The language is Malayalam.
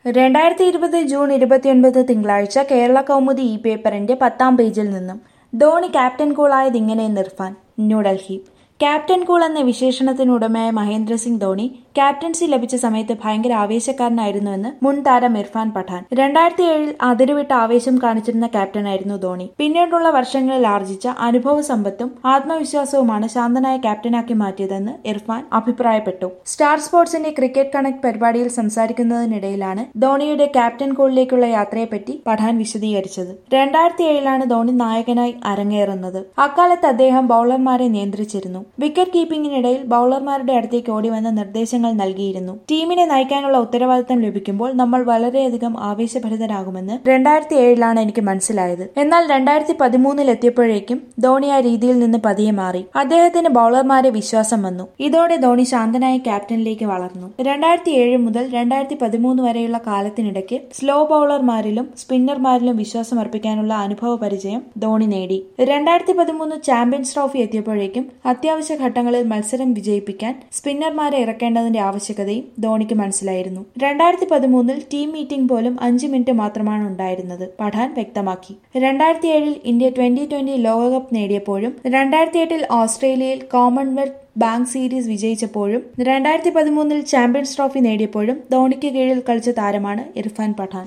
രണ്ടായിരത്തി ഇരുപത് ജൂൺ ഇരുപത്തിയൊൻപത് തിങ്കളാഴ്ച കേരള കൗമുദി ഇ പേപ്പറിന്റെ പത്താം പേജിൽ നിന്നും ധോണി ക്യാപ്റ്റൻ കൂളായത് ഇങ്ങനെയെന്ന് ഇർഫാൻ ന്യൂഡൽഹി ക്യാപ്റ്റൻ കൂൾ എന്ന വിശേഷണത്തിനുടമയായ മഹേന്ദ്ര സിംഗ് ധോണി ക്യാപ്റ്റൻസി ലഭിച്ച സമയത്ത് ഭയങ്കര ആവേശക്കാരനായിരുന്നുവെന്ന് മുൻ താരം ഇർഫാൻ പഠാൻ രണ്ടായിരത്തി ഏഴിൽ അതിരുവിട്ട ആവേശം കാണിച്ചിരുന്ന ക്യാപ്റ്റനായിരുന്നു ധോണി പിന്നീടുള്ള വർഷങ്ങളിൽ ആർജിച്ച അനുഭവ സമ്പത്തും ആത്മവിശ്വാസവുമാണ് ശാന്തനായ ക്യാപ്റ്റനാക്കി മാറ്റിയതെന്ന് ഇർഫാൻ അഭിപ്രായപ്പെട്ടു സ്റ്റാർ സ്പോർട്സിന്റെ ക്രിക്കറ്റ് കണക്ട് പരിപാടിയിൽ സംസാരിക്കുന്നതിനിടയിലാണ് ധോണിയുടെ ക്യാപ്റ്റൻ കോളിലേക്കുള്ള യാത്രയെപ്പറ്റി പഠാൻ വിശദീകരിച്ചത് രണ്ടായിരത്തി ഏഴിലാണ് ധോണി നായകനായി അരങ്ങേറുന്നത് അക്കാലത്ത് അദ്ദേഹം ബൌളർമാരെ നിയന്ത്രിച്ചിരുന്നു വിക്കറ്റ് കീപ്പിംഗിനിടയിൽ ബൌളർമാരുടെ അടുത്തേക്ക് ഓടിവന്ന നിർദ്ദേശങ്ങൾ നൽകിയിരുന്നു ടീമിനെ നയിക്കാനുള്ള ഉത്തരവാദിത്തം ലഭിക്കുമ്പോൾ നമ്മൾ വളരെയധികം ആവേശഭരിതരാകുമെന്ന് രണ്ടായിരത്തി ഏഴിലാണ് എനിക്ക് മനസ്സിലായത് എന്നാൽ രണ്ടായിരത്തി പതിമൂന്നിൽ എത്തിയപ്പോഴേക്കും ധോണി ആ രീതിയിൽ നിന്ന് പതിയെ മാറി അദ്ദേഹത്തിന് ബൌളർമാരെ വിശ്വാസം വന്നു ഇതോടെ ധോണി ശാന്തനായ ക്യാപ്റ്റനിലേക്ക് വളർന്നു രണ്ടായിരത്തി ഏഴ് മുതൽ രണ്ടായിരത്തി പതിമൂന്ന് വരെയുള്ള കാലത്തിനിടയ്ക്ക് സ്ലോ ബൌളർമാരിലും സ്പിന്നർമാരിലും വിശ്വാസം അർപ്പിക്കാനുള്ള അനുഭവ പരിചയം ധോണി നേടി രണ്ടായിരത്തി പതിമൂന്ന് ചാമ്പ്യൻസ് ട്രോഫി എത്തിയപ്പോഴേക്കും അത്യാവശ്യ ഘട്ടങ്ങളിൽ മത്സരം വിജയിപ്പിക്കാൻ സ്പിന്നർമാരെ ഇറക്കേണ്ടതിന്റെ ആവശ്യകതയും ധോണിക്ക് മനസ്സിലായിരുന്നു രണ്ടായിരത്തി പതിമൂന്നിൽ ടീം മീറ്റിംഗ് പോലും അഞ്ച് മിനിറ്റ് മാത്രമാണ് ഉണ്ടായിരുന്നത് പഠാൻ വ്യക്തമാക്കി രണ്ടായിരത്തി ഏഴിൽ ഇന്ത്യ ട്വന്റി ട്വന്റി ലോകകപ്പ് നേടിയപ്പോഴും രണ്ടായിരത്തി എട്ടിൽ ഓസ്ട്രേലിയയിൽ കോമൺവെൽത്ത് ബാങ്ക് സീരീസ് വിജയിച്ചപ്പോഴും രണ്ടായിരത്തി പതിമൂന്നിൽ ചാമ്പ്യൻസ് ട്രോഫി നേടിയപ്പോഴും ധോണിക്ക് കീഴിൽ കളിച്ച താരമാണ് ഇർഫാൻ പഠാൻ